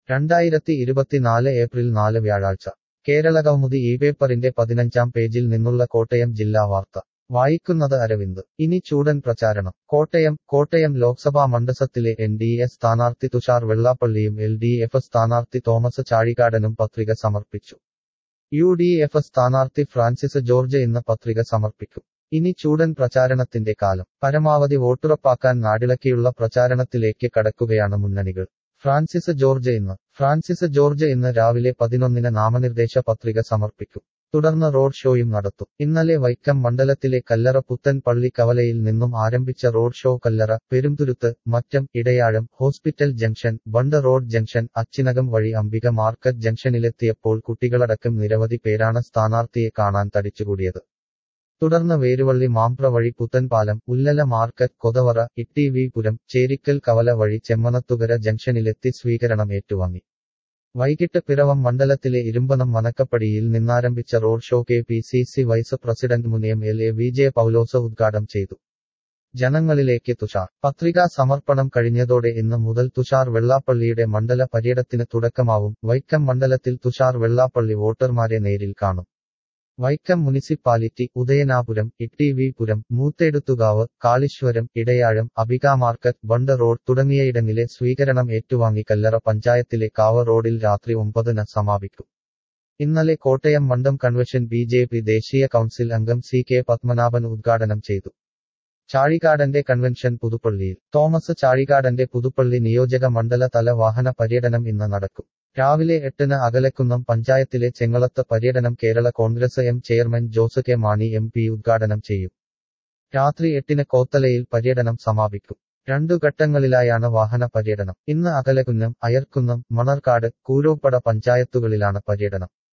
രണ്ടായിരത്തി ഇരുപത്തിനാല് ഏപ്രിൽ നാല് വ്യാഴാഴ്ച കേരളകൗമുദി ഈ പേപ്പറിന്റെ പതിനഞ്ചാം പേജിൽ നിന്നുള്ള കോട്ടയം ജില്ലാ വാർത്ത വായിക്കുന്നത് അരവിന്ദ് ഇനി ചൂടൻ പ്രചാരണം കോട്ടയം കോട്ടയം ലോക്സഭാ മണ്ഡലത്തിലെ എൻ ഡി എ സ്ഥാനാർത്ഥി തുഷാർ വെള്ളാപ്പള്ളിയും എൽ ഡി എഫ് സ്ഥാനാർത്ഥി തോമസ് ചാഴികാടനും പത്രിക സമർപ്പിച്ചു യു ഡി എഫ് സ്ഥാനാർത്ഥി ഫ്രാൻസിസ് ജോർജ് ഇന്ന് പത്രിക സമർപ്പിക്കും ഇനി ചൂടൻ പ്രചാരണത്തിന്റെ കാലം പരമാവധി വോട്ടുറപ്പാക്കാൻ നാടിളക്കിയുള്ള പ്രചാരണത്തിലേക്ക് കടക്കുകയാണ് മുന്നണികൾ ഫ്രാൻസിസ് ജോർജ് ഇന്ന് ഫ്രാൻസിസ് ജോർജ് ഇന്ന് രാവിലെ പതിനൊന്നിന് നാമനിർദ്ദേശ പത്രിക സമർപ്പിക്കും തുടർന്ന് റോഡ് ഷോയും നടത്തും ഇന്നലെ വൈക്കം മണ്ഡലത്തിലെ കല്ലറ പുത്തൻ പള്ളി കവലയിൽ നിന്നും ആരംഭിച്ച road show Kallara Perunthuruthu Mattam Idayazham hospital junction bund road junction Achinakam വഴി അംബിക മാർക്കറ്റ് ജംഗ്ഷനിലെത്തിയപ്പോൾ കുട്ടികളടക്കം നിരവധി പേരാണ് സ്ഥാനാർത്ഥിയെ കാണാൻ തടിച്ചുകൂടിയത് തുടർന്ന് വേരുവള്ളി മാമ്പ്ര വഴി പുത്തൻപാലം ഉല്ലല മാർക്കറ്റ് കൊതവറ ഇട്ടി വി പുരം ചേരിക്കൽ കവല വഴി ചെമ്മനത്തുകര ജംഗ്ഷനിലെത്തി സ്വീകരണം ഏറ്റുവാങ്ങി വൈകിട്ട് പിറവം മണ്ഡലത്തിലെ ഇരുമ്പനം മനക്കപ്പടിയിൽ നിന്നാരംഭിച്ച road show K P C C vice president മുൻ M L A V J Paulose ഉദ്ഘാടനം ചെയ്തു ജനങ്ങളിലേക്ക് തുഷാർ പത്രികാ സമർപ്പണം കഴിഞ്ഞതോടെ ഇന്ന് മുതൽ തുഷാർ വെള്ളാപ്പള്ളിയുടെ മണ്ഡല പര്യടനത്തിന് തുടക്കമാവും വൈക്കം മണ്ഡലത്തിൽ തുഷാർ വെള്ളാപ്പള്ളി വോട്ടർമാരെ നേരിൽ കാണും Vaikom municipality Udayanapuram Itti V Puram Moothedathukavu Kaliswaram Idayazham Ambika market bund road തുടങ്ങിയയിടങ്ങളിലെ സ്വീകരണം ഏറ്റുവാങ്ങി കല്ലറ പഞ്ചായത്തിലെ കാവ് റോഡിൽ രാത്രി ഒമ്പതിന് സമാപിക്കും ഇന്നലെ കോട്ടയം മണ്ഡം കൺവെൻഷൻ ബി ജെ പി ദേശീയ കൗൺസിൽ അംഗം സി കെ പത്മനാഭൻ ഉദ്ഘാടനം ചെയ്തു ചാഴികാടന്റെ കൺവെൻഷൻ പുതുപ്പള്ളിയിൽ തോമസ് ചാഴികാടന്റെ പുതുപ്പള്ളി നിയോജക മണ്ഡല തല വാഹന പര്യടനം ഇന്ന് നടക്കും രാവിലെ എട്ടിന് അകലക്കുന്നം പഞ്ചായത്തിലെ ചെങ്ങളത്ത് പര്യടനം Kerala Congress M chairman Jose K Mani M P ഉദ്ഘാടനം ചെയ്യും രാത്രി എട്ടിന് കോത്തലയിൽ പര്യടനം സമാപിക്കും രണ്ടു ഘട്ടങ്ങളിലായാണ് വാഹന പര്യടനം ഇന്ന് അകലക്കുന്നം അയർക്കുന്നം മണർക്കാട് കൂരോപ്പട പഞ്ചായത്തുകളിലാണ് പര്യടനം